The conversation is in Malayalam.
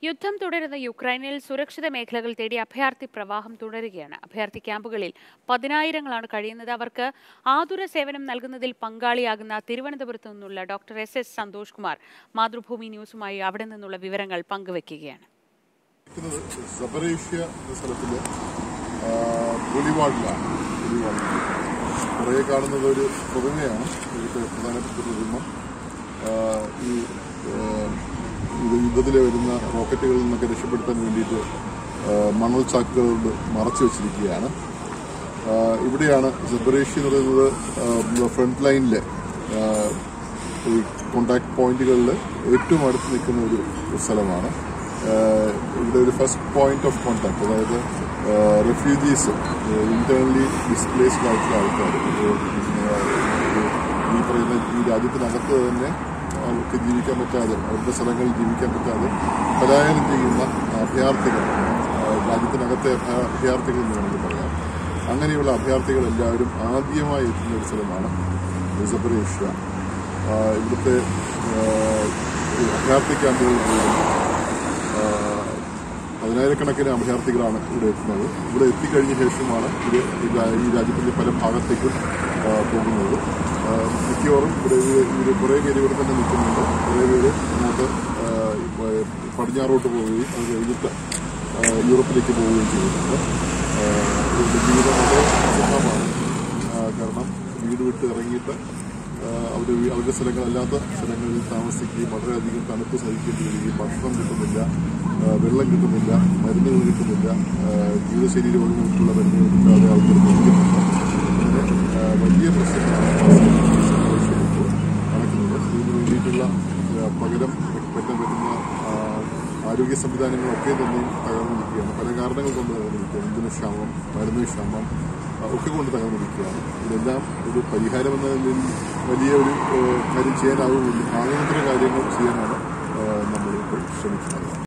യുദ്ധം തുടരുന്ന യുക്രൈനിൽ സുരക്ഷിത മേഖലകൾ തേടി അഭയാർത്ഥി പ്രവാഹം തുടരുകയാണ് അഭയാർത്ഥി ക്യാമ്പുകളിൽ പതിനായിരങ്ങളാണ് കഴിയുന്നത് അവർക്ക് ആതുര സേവനം നൽകുന്നതിൽ പങ്കാളിയാകുന്ന തിരുവനന്തപുരത്തു നിന്നുള്ള doctor S S Santhosh Kumar Mathrubhumi ന്യൂസുമായി അവിടെ നിന്നുള്ള വിവരങ്ങൾ പങ്കുവയ്ക്കുകയാണ് നിൽക്കുന്നത് സബറേഷ്യ എന്ന സ്ഥലത്തില് ആ, പുലിവാടിലാണ് പുലിവാടിൽ കുറേ കാണുന്നത് ഒരു പ്രതിമയാണ് ഇവിടുത്തെ പ്രധാനപ്പെട്ട പ്രതിമ ആ, ഈ ആ, ഇത് യുദ്ധത്തിൽ വരുന്ന റോക്കറ്റുകളിൽ നിന്നൊക്കെ രക്ഷപ്പെടുത്താൻ വേണ്ടിയിട്ട് ആ, മണൽ ചാക്കുകൾ കൊണ്ട് മറച്ചു വെച്ചിരിക്കുകയാണ് ആ, ഇവിടെയാണ് സബറേഷ്യ എന്ന് പറയുന്നത് ഫ്രണ്ട് ലൈനിലെ ഈ കോണ്ടാക്ട് പോയിന്റുകളിൽ ഏറ്റവും അടുത്ത് നിൽക്കുന്ന ഒരു സ്ഥലമാണ് ആഹ് ഇവിടെ ഒരു ഫസ്റ്റ് പോയിന്റ് ഓഫ് കോണ്ടാക്ട് അതായത് റെഫ്യൂജീസ് ഇന്റേണലി ഡിസ്പ്ലേസ്ഡ് ആയിട്ടുള്ള ആൾക്കാർ ഈ പറയുന്ന ഈ രാജ്യത്തിനകത്ത് തന്നെ അവർക്ക് ജീവിക്കാൻ പറ്റാതെ അവരുടെ സ്ഥലങ്ങളിൽ ജീവിക്കാൻ പറ്റാതെ പലായനം ചെയ്യുന്ന അഭയാർത്ഥികൾ ആഹ് രാജ്യത്തിനകത്തെ അഭയ- അഭയാർത്ഥികൾ എന്ന് വേണമെങ്കിൽ പറയാം അങ്ങനെയുള്ള അഭയാർത്ഥികൾ എല്ലാവരും ആദ്യമായി എത്തുന്ന ഒരു സ്ഥലമാണ് സബറേഷ്യ ആഹ് ഇവിടുത്തെ ആഹ് ഈ അഭയാർത്ഥി ക്യാമ്പുകളിൽ ആഹ് പതിനായിരക്കണക്കിന് അഭയാർത്ഥികളാണ് ഇവിടെ എത്തുന്നത് ഇവിടെ എത്തിക്കഴിഞ്ഞ ശേഷമാണ് ഇത് ഈ രാ- ഈ രാജ്യത്തിന്റെ പല ഭാഗത്തേക്കും ആഹ് പോകുന്നത് ആഹ് മിക്കവാറും ഇവിടെ ഇവർ കുറേ പേര് ഇവിടെ തന്നെ നിൽക്കുന്നുണ്ട് കുറേ പേര് അങ്ങോട്ട് ആഹ് ഇപ്പോ പടിഞ്ഞാറോട്ട് പോവുകയും അത് കഴിഞ്ഞിട്ട് ആഹ് യൂറോപ്പിലേക്ക് പോവുകയും ചെയ്യുന്നുണ്ട് ആഹ് ഇവരുടെ ജീവിതം വളരെ സുഖമാണ് ആഹ് കാരണം വീട് വിട്ട് ഇറങ്ങിയിട്ട് അവർ അവരുടെ സ്ഥലങ്ങളല്ലാത്ത സ്ഥലങ്ങളിൽ താമസിക്കുകയും വളരെയധികം തണുപ്പ് സഹിക്കേണ്ടി വരികയും ഭക്ഷണം കിട്ടുന്നില്ല ആ, വെള്ളം കിട്ടുന്നില്ല മരുന്നുകൾ കിട്ടുന്നില്ല ആ, ജീവിതശൈലി രോഗങ്ങൾക്കുള്ള മരുന്നുകൾ കിട്ടാതെ ആൾക്കാർ മരിക്കുന്നുണ്ട് അങ്ങനെ ആ, വലിയ പ്രശ്നങ്ങളാണ് ഈ സംഘർഷം ഇപ്പോൾ നടക്കുന്നത് ഇതിന് വേണ്ടിയിട്ടുള്ള ആ, പകരം പറ്റാൻ പറ്റുന്ന ആ, ആരോഗ്യ സംവിധാനങ്ങളൊക്കെ തന്നെ തകർന്നിരിക്കുകയാണ് പല കാരണങ്ങൾ കൊണ്ട് തകർന്നിരിക്കുകയാണ് ഇന്ധനക്ഷാമം മരുന്ന് ക്ഷാമം ആ, ഒക്കെ കൊണ്ട് തകർന്നിരിക്കുകയാണ് ഇതെല്ലാം ഒരു പരിഹാരം എന്ന നിലയിൽ വലിയ ഒരു ഏഹ്, കാര്യം ചെയ്യാനാവുമില്ല ആകുന്നത്ര കാര്യങ്ങൾ ചെയ്യാനാണ് ഏഹ്, നമ്മളിപ്പോൾ ശ്രമിക്കുന്നത്